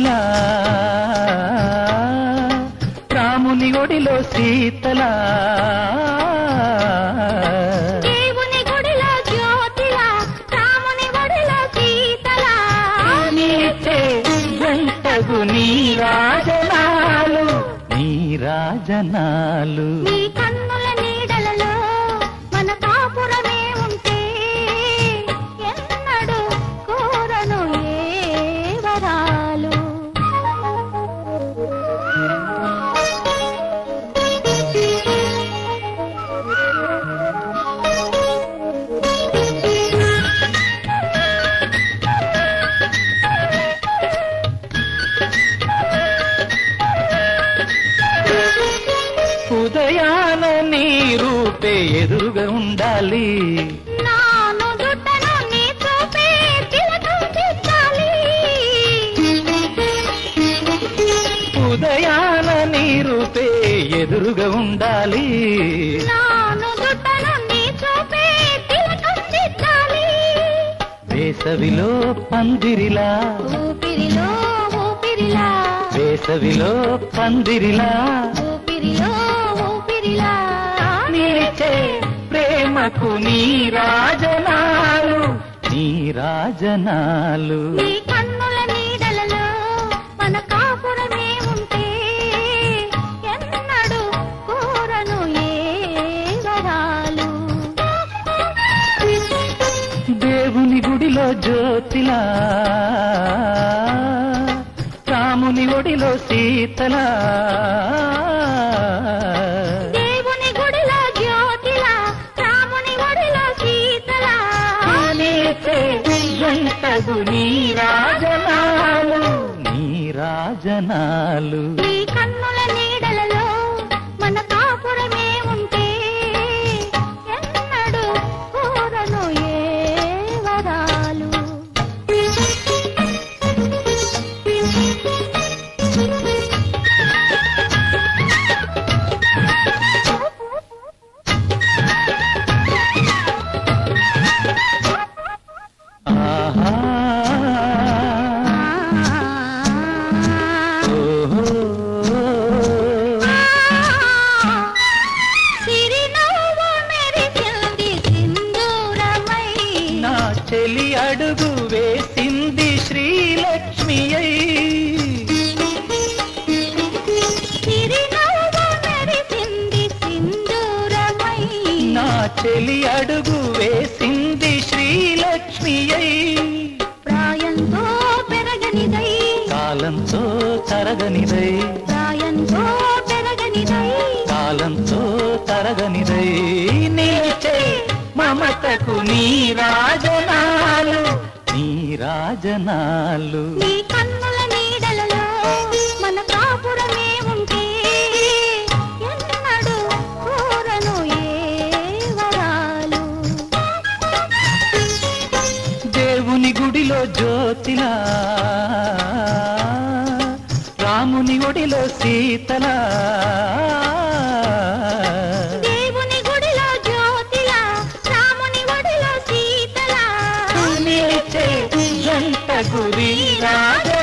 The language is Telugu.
జ్యోతిలా రాముని ఒడిలో సీతలా దేవుని గుడిలో జ్యోతిలా రాముని ఒడిలో సీతలా నీచే జంటగు నీ రాజనాలు నీ రాజనాలు నీ కన్నుల నీడలలో మన కాపురమే ఉంటే ఎన్నడు కోరను ఏ వరాలు ఉదయాన నీ రూపే ఎదురుగా ఉండాలి నాను దుట్టను నీ చూపే తిలకం దిద్దాలి. ఉదయాన నీ రూపే ఎదురుగా ఉండాలి నాను దుట్టను నీ చూపే తిలకం దిద్దాలి. వేసవిలో పందిరిలా ఊపిరిలో ఊపిరిలా వేసవిలో పందిరిలా ఊపిరిలో ఊపిరిలా నిలిచే ప్రేమకు నీ రాజనాలు నీ రాజనాలు నీ కన్నుల నీడలలో మన కాపురమే ఉంటే ఎన్నడు కోరను ఏ వరాలు దేవుని గుడిలో జ్యోతిలా రాముని ఒడిలో సీతలా దేవుని గుడిలో జ్యోతిలా రాముని ఒడిలో సీతలా నీచే జంటగు నీ రాజనాలు నీ రాజనాలు నీ కన్నుల నీడలలో మన కాపురమే ఉంటే ఎన్నడు కోరను ఏ వరాలు ఆహా ఓహో సిరినవ్వు మెరిసింది సింధూరమై నా చెలి అడుగు వేసింది శ్రీలక్ష్మి అయి సిరినవ్వు మెరిసింది సింధూరమై నా చెలి అడుగు వేసింది శ్రీలక్ష్మి అయి ప్రాయంతో పెరగనిదై కాలంతో తరగనిదై ప్రాయంతో పెరగనిదై కాలంతో తరగనిదై నీచే మమతకు నీ రాజనాలు నీ రాజనాలు నీ కన్నుల నీడలలో మన కాపురమే ఉంటే ఎన్నడు కోరను ఏ వరాలు దేవుని గుడిలో జ్యోతిలా రాముని ఒడిలో సీతలా దేవుని గుడిలో జ్యోతిలా రాముని ఒడిలో సీతలా నిలిచే జంట గురి రాజ